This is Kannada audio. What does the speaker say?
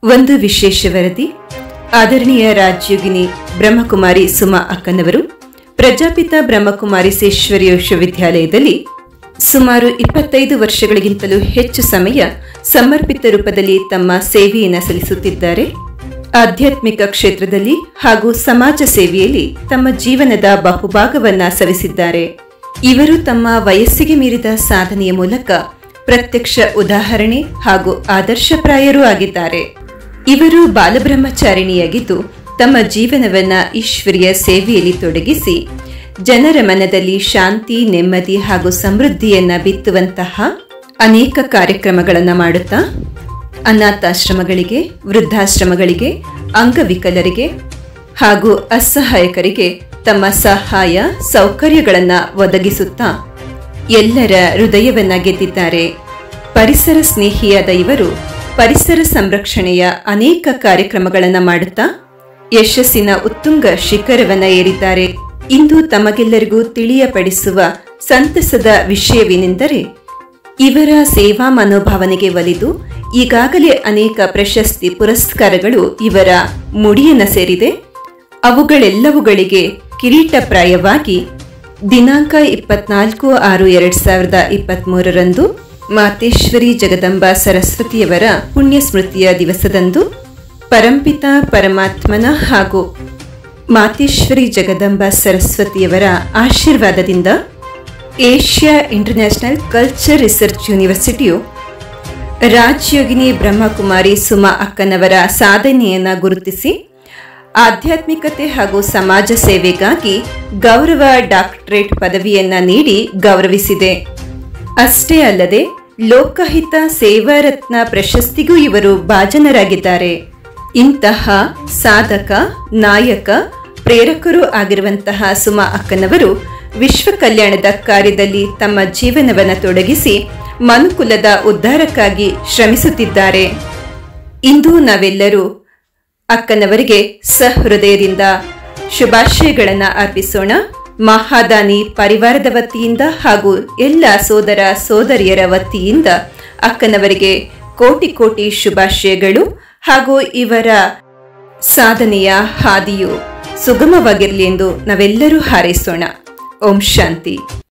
ಒಂದು ವಿಶೇಷ ವರದಿ ಆದರಣೀಯ ರಾಜ್ಯೋಗಿನಿ ಬ್ರಹ್ಮಕುಮಾರಿ ಸುಮಾ ಅಕ್ಕನವರು ಪ್ರಜಾಪಿತ ಬ್ರಹ್ಮಕುಮಾರಿ ಸೇಶ್ವರಿ ವಿಶ್ವವಿದ್ಯಾಲಯದಲ್ಲಿ ಸುಮಾರು ಇಪ್ಪತ್ತೈದು ವರ್ಷಗಳಿಗಿಂತಲೂ ಹೆಚ್ಚು ಸಮಯ ಸಮರ್ಪಿತ ರೂಪದಲ್ಲಿ ತಮ್ಮ ಸೇವೆಯನ್ನು ಸಲ್ಲಿಸುತ್ತಿದ್ದಾರೆ ಆಧ್ಯಾತ್ಮಿಕ ಕ್ಷೇತ್ರದಲ್ಲಿ ಹಾಗೂ ಸಮಾಜ ಸೇವೆಯಲ್ಲಿ ತಮ್ಮ ಜೀವನದ ಬಹುಭಾಗವನ್ನ ಸವಿಸಿದ್ದಾರೆ ಇವರು ತಮ್ಮ ವಯಸ್ಸಿಗೆ ಮೀರಿದ ಸಾಧನೆಯ ಮೂಲಕ ಪ್ರತ್ಯಕ್ಷ ಉದಾಹರಣೆ ಹಾಗೂ ಆದರ್ಶಪ್ರಾಯರೂ ಆಗಿದ್ದಾರೆ ಇವರು ಬಾಲಬ್ರಹ್ಮಚಾರಿಣಿಯಾಗಿದ್ದು ತಮ್ಮ ಜೀವನವನ್ನ ಈಶ್ವರಿಯ ಸೇವೆಯಲ್ಲಿ ತೊಡಗಿಸಿ ಜನರ ಮನದಲ್ಲಿ ಶಾಂತಿ ನೆಮ್ಮದಿ ಹಾಗೂ ಸಮೃದ್ಧಿಯನ್ನ ಬಿತ್ತುವಂತಹ ಅನೇಕ ಕಾರ್ಯಕ್ರಮಗಳನ್ನು ಮಾಡುತ್ತಾ ಅನಾಥಾಶ್ರಮಗಳಿಗೆ ವೃದ್ಧಾಶ್ರಮಗಳಿಗೆ ಅಂಗವಿಕಲರಿಗೆ ಹಾಗೂ ಅಸಹಾಯಕರಿಗೆ ತಮ್ಮ ಸಹಾಯ ಸೌಕರ್ಯಗಳನ್ನು ಒದಗಿಸುತ್ತಾ ಎಲ್ಲರ ಹೃದಯವನ್ನ ಗೆದ್ದಿದ್ದಾರೆ ಪರಿಸರ ಸ್ನೇಹಿಯಾದ ಇವರು ಪರಿಸರ ಸಂರಕ್ಷಣೆಯ ಅನೇಕ ಕಾರ್ಯಕ್ರಮಗಳನ್ನು ಮಾಡುತ್ತಾ ಯಶಸ್ಸಿನ ಉತ್ತುಂಗ ಶಿಖರವನ್ನ ಏರಿದ್ದಾರೆ ಇಂದು ತಮಗೆಲ್ಲರಿಗೂ ತಿಳಿಯಪಡಿಸುವ ಸಂತಸದ ವಿಷಯವೇನೆಂದರೆ ಇವರ ಸೇವಾ ಮನೋಭಾವನೆಗೆ ಒಲಿದು ಈಗಾಗಲೇ ಅನೇಕ ಪ್ರಶಸ್ತಿ ಪುರಸ್ಕಾರಗಳು ಇವರ ಮುಡಿಯನ್ನ ಸೇರಿದೆ ಅವುಗಳೆಲ್ಲವುಗಳಿಗೆ ಕಿರೀಟಪ್ರಾಯವಾಗಿ ದಿನಾಂಕ ಇಪ್ಪತ್ನಾಲ್ಕು ಆರು ಎರಡ್ ಸಾವಿರದ ಇಪ್ಪತ್ಮೂರರಂದು ಮಾತೇಶ್ವರಿ ಜಗದಂಬ ಸರಸ್ವತಿಯವರ ಪುಣ್ಯ ಸ್ಮೃತಿಯ ದಿವಸದಂದು ಪರಂಪಿತ ಪರಮಾತ್ಮನ ಹಾಗೂ ಮಾತೇಶ್ವರಿ ಜಗದಂಬ ಸರಸ್ವತಿಯವರ ಆಶೀರ್ವಾದದಿಂದ ಏಷ್ಯಾ ಇಂಟರ್ನ್ಯಾಷನಲ್ ಕಲ್ಚರ್ ರಿಸರ್ಚ್ ಯೂನಿವರ್ಸಿಟಿಯು ರಾಜ್ಯೋಗಿನಿ ಬ್ರಹ್ಮಕುಮಾರಿ ಸುಮಾ ಅಕ್ಕನವರ ಸಾಧನೆಯನ್ನು ಗುರುತಿಸಿ ಆಧ್ಯಾತ್ಮಿಕತೆ ಹಾಗೂ ಸಮಾಜ ಸೇವೆಗಾಗಿ ಗೌರವ ಡಾಕ್ಟರೇಟ್ ಪದವಿಯನ್ನ ನೀಡಿ ಗೌರವಿಸಿದೆ ಅಷ್ಟೇ ಅಲ್ಲದೆ ಲೋಕಹಿತ ಸೇವಾರತ್ನ ಪ್ರಶಸ್ತಿಗೂ ಇವರು ಭಾಜನರಾಗಿದ್ದಾರೆ ಇಂತಹ ಸಾಧಕ ನಾಯಕ ಪ್ರೇರಕರೂ ಆಗಿರುವಂತಹ ಸುಮಾ ಅಕ್ಕನವರು ವಿಶ್ವ ಕಲ್ಯಾಣದ ಕಾರ್ಯದಲ್ಲಿ ತಮ್ಮ ಜೀವನವನ್ನು ತೊಡಗಿಸಿ ಮನುಕುಲದ ಉದ್ಧಾರಕ್ಕಾಗಿ ಶ್ರಮಿಸುತ್ತಿದ್ದಾರೆ ಇಂದು ನಾವೆಲ್ಲರೂ ಅಕ್ಕನವರಿಗೆ ಸಹೃದಯದಿಂದ ಶುಭಾಶಯಗಳನ್ನು ಅರ್ಪಿಸೋಣ ಮಹಾದಾನಿ ಪರಿವಾರದ ವತಿಯಿಂದ ಹಾಗೂ ಎಲ್ಲ ಸೋದರ ಸೋದರಿಯರ ವತಿಯಿಂದ ಅಕ್ಕನವರಿಗೆ ಕೋಟಿ ಕೋಟಿ ಶುಭಾಶಯಗಳು ಹಾಗೂ ಇವರ ಸಾಧನೆಯ ಹಾದಿಯು ಸುಗಮವಾಗಿರಲಿ ಎಂದು ನಾವೆಲ್ಲರೂ ಹಾರೈಸೋಣ ಓಂ ಶಾಂತಿ